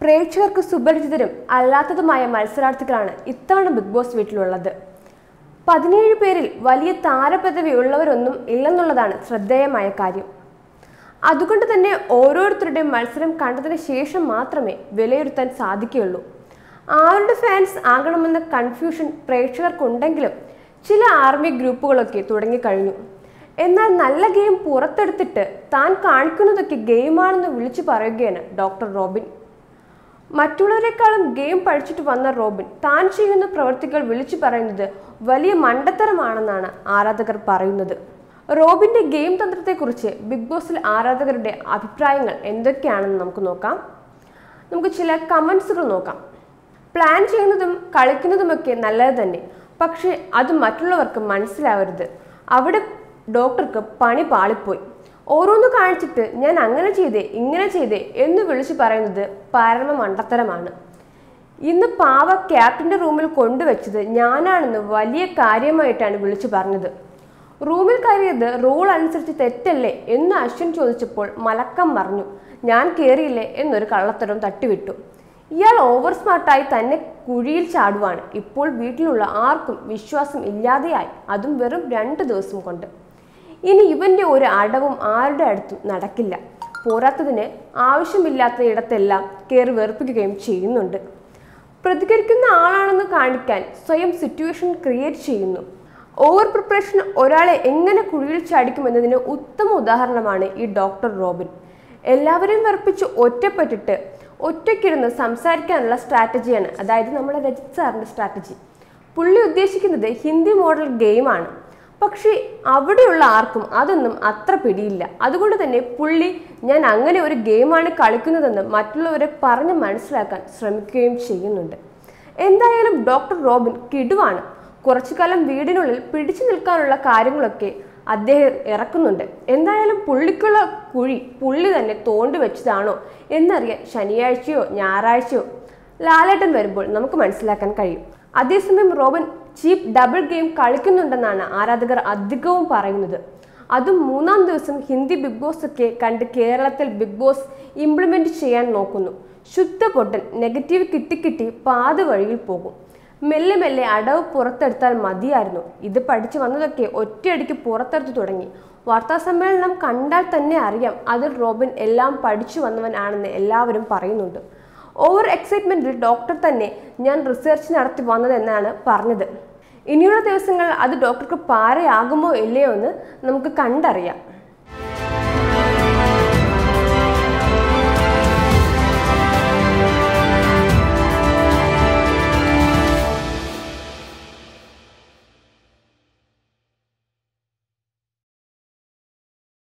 പ്രേക്ഷകർക്ക് സുപരിചിതരും അല്ലാത്തതുമായ മത്സരാർത്ഥികളാണ് ഇത്തവണ ബിഗ് ബോസ് വീട്ടിലുള്ളത് പതിനേഴ് പേരിൽ വലിയ താരപദവി ഉള്ളവരൊന്നും ഇല്ലെന്നുള്ളതാണ് ശ്രദ്ധേയമായ കാര്യം അതുകൊണ്ട് തന്നെ ഓരോരുത്തരുടെയും മത്സരം കണ്ടതിന് ശേഷം മാത്രമേ വിലയിരുത്താൻ സാധിക്കുകയുള്ളൂ ആരുടെ ഫാൻസ് ആകണമെന്ന കൺഫ്യൂഷൻ പ്രേക്ഷകർക്കുണ്ടെങ്കിലും ചില ആർമി ഗ്രൂപ്പുകളൊക്കെ തുടങ്ങിക്കഴിഞ്ഞു എന്നാൽ നല്ല ഗെയിം പുറത്തെടുത്തിട്ട് താൻ കാണിക്കുന്നതൊക്കെ ഗെയിമാണെന്ന് വിളിച്ചു പറയുകയാണ് ഡോക്ടർ റോബിൻ മറ്റുള്ളവരെക്കാളും ഗെയിം പഠിച്ചിട്ട് വന്ന റോബിൻ താൻ ചെയ്യുന്ന പ്രവൃത്തികൾ വിളിച്ചു പറയുന്നത് വലിയ മണ്ടത്തരമാണെന്നാണ് ആരാധകർ പറയുന്നത് റോബിന്റെ ഗെയിം തന്ത്രത്തെക്കുറിച്ച് ബിഗ് ബോസിൽ ആരാധകരുടെ അഭിപ്രായങ്ങൾ എന്തൊക്കെയാണെന്ന് നമുക്ക് നോക്കാം നമുക്ക് ചില കമൻസുകൾ നോക്കാം പ്ലാൻ ചെയ്യുന്നതും കളിക്കുന്നതുമൊക്കെ നല്ലത് തന്നെ പക്ഷേ അത് മറ്റുള്ളവർക്ക് മനസ്സിലാവരുത് അവിടെ ഡോക്ടർക്ക് പണി പാളിപ്പോയി ഓരോന്ന് കാണിച്ചിട്ട് ഞാൻ അങ്ങനെ ചെയ്തേ ഇങ്ങനെ ചെയ്തേ എന്ന് വിളിച്ചു പറയുന്നത് പരമ മണ്ടത്തരമാണ് ഇന്ന് പാവ ക്യാപ്റ്റന്റെ റൂമിൽ കൊണ്ടുവച്ചത് ഞാനാണെന്ന് വലിയ കാര്യമായിട്ടാണ് വിളിച്ചു പറഞ്ഞത് റൂമിൽ കയറിയത് റൂൾ അനുസരിച്ച് തെറ്റല്ലേ എന്ന് അശ്വിൻ ചോദിച്ചപ്പോൾ മലക്കം പറഞ്ഞു ഞാൻ കയറിയില്ലേ എന്നൊരു കള്ളത്തരം തട്ടിവിട്ടു ഇയാൾ ഓവർ സ്മാർട്ടായി തന്നെ കുഴിയിൽ ചാടുവാണ് ഇപ്പോൾ വീട്ടിലുള്ള ആർക്കും വിശ്വാസം ഇല്ലാതെയായി അതും വെറും രണ്ട് ദിവസം കൊണ്ട് ഇനി ഇവന്റെ ഒരു അടവും ആരുടെ അടുത്തും നടക്കില്ല പോരാത്തതിന് ആവശ്യമില്ലാത്ത ഇടത്തെല്ലാം കയറി വെറുപ്പിക്കുകയും ചെയ്യുന്നുണ്ട് പ്രതികരിക്കുന്ന ആളാണെന്ന് കാണിക്കാൻ സ്വയം സിറ്റുവേഷൻ ക്രിയേറ്റ് ചെയ്യുന്നു ഓവർ പ്രിപ്പറേഷൻ ഒരാളെ എങ്ങനെ കുഴിയിൽ ചാടിക്കുമെന്നതിന് ഉത്തമ ഉദാഹരണമാണ് ഈ ഡോക്ടർ റോബിൻ എല്ലാവരെയും വെറുപ്പിച്ച് ഒറ്റപ്പെട്ടിട്ട് ഒറ്റയ്ക്കിരുന്ന് സംസാരിക്കാനുള്ള സ്ട്രാറ്റജിയാണ് അതായത് നമ്മുടെ രജിത് സാറിൻ്റെ സ്ട്രാറ്റജി പുള്ളി ഉദ്ദേശിക്കുന്നത് ഹിന്ദി മോഡൽ ഗെയിമാണ് പക്ഷേ അവിടെയുള്ള ആർക്കും അതൊന്നും അത്ര പിടിയില്ല അതുകൊണ്ട് തന്നെ പുള്ളി ഞാൻ അങ്ങനെ ഒരു ഗെയിമാണ് കളിക്കുന്നതെന്ന് മറ്റുള്ളവരെ പറഞ്ഞ് മനസ്സിലാക്കാൻ ശ്രമിക്കുകയും ചെയ്യുന്നുണ്ട് എന്തായാലും ഡോക്ടർ റോബിൻ കിടുവാണ് കുറച്ചു കാലം വീടിനുള്ളിൽ പിടിച്ചു നിൽക്കാനുള്ള കാര്യങ്ങളൊക്കെ അദ്ദേഹം ഇറക്കുന്നുണ്ട് എന്തായാലും പുള്ളിക്കുള്ള കുഴി പുള്ളി തന്നെ തോണ്ടി വെച്ചതാണോ എന്നറിയാൻ ശനിയാഴ്ചയോ ഞായറാഴ്ചയോ ലാലേട്ടൻ വരുമ്പോൾ നമുക്ക് മനസ്സിലാക്കാൻ കഴിയും അതേസമയം റോബൻ ചീപ്പ് ഡബിൾ ഗെയിം കളിക്കുന്നുണ്ടെന്നാണ് ആരാധകർ അധികവും പറയുന്നത് അതും മൂന്നാം ദിവസം ഹിന്ദി ബിഗ് ബോസ് ഒക്കെ കണ്ട് കേരളത്തിൽ ബിഗ് ബോസ് ഇംപ്ലിമെന്റ് ചെയ്യാൻ നോക്കുന്നു ശുദ്ധ പൊട്ടൻ നെഗറ്റീവ് കിട്ടിക്കിട്ടി പാത വഴിയിൽ പോകും മെല്ലെ മെല്ലെ അടവ് പുറത്തെടുത്താൽ മതിയായിരുന്നു ഇത് പഠിച്ചു വന്നതൊക്കെ ഒറ്റയടിക്ക് പുറത്തെടുത്തു തുടങ്ങി വാർത്താ സമ്മേളനം കണ്ടാൽ തന്നെ അറിയാം അതിൽ റോബിൻ എല്ലാം പഠിച്ചു വന്നവൻ ആണെന്ന് എല്ലാവരും പറയുന്നുണ്ട് ഓവർ എക്സൈറ്റ്മെന്റിൽ ഡോക്ടർ തന്നെ ഞാൻ റിസർച്ച് നടത്തി വന്നതെന്നാണ് പറഞ്ഞത് ഇനിയുള്ള ദിവസങ്ങൾ അത് ഡോക്ടർക്ക് പാരയാകുമോ ഇല്ലയോ എന്ന് നമുക്ക് കണ്ടറിയാം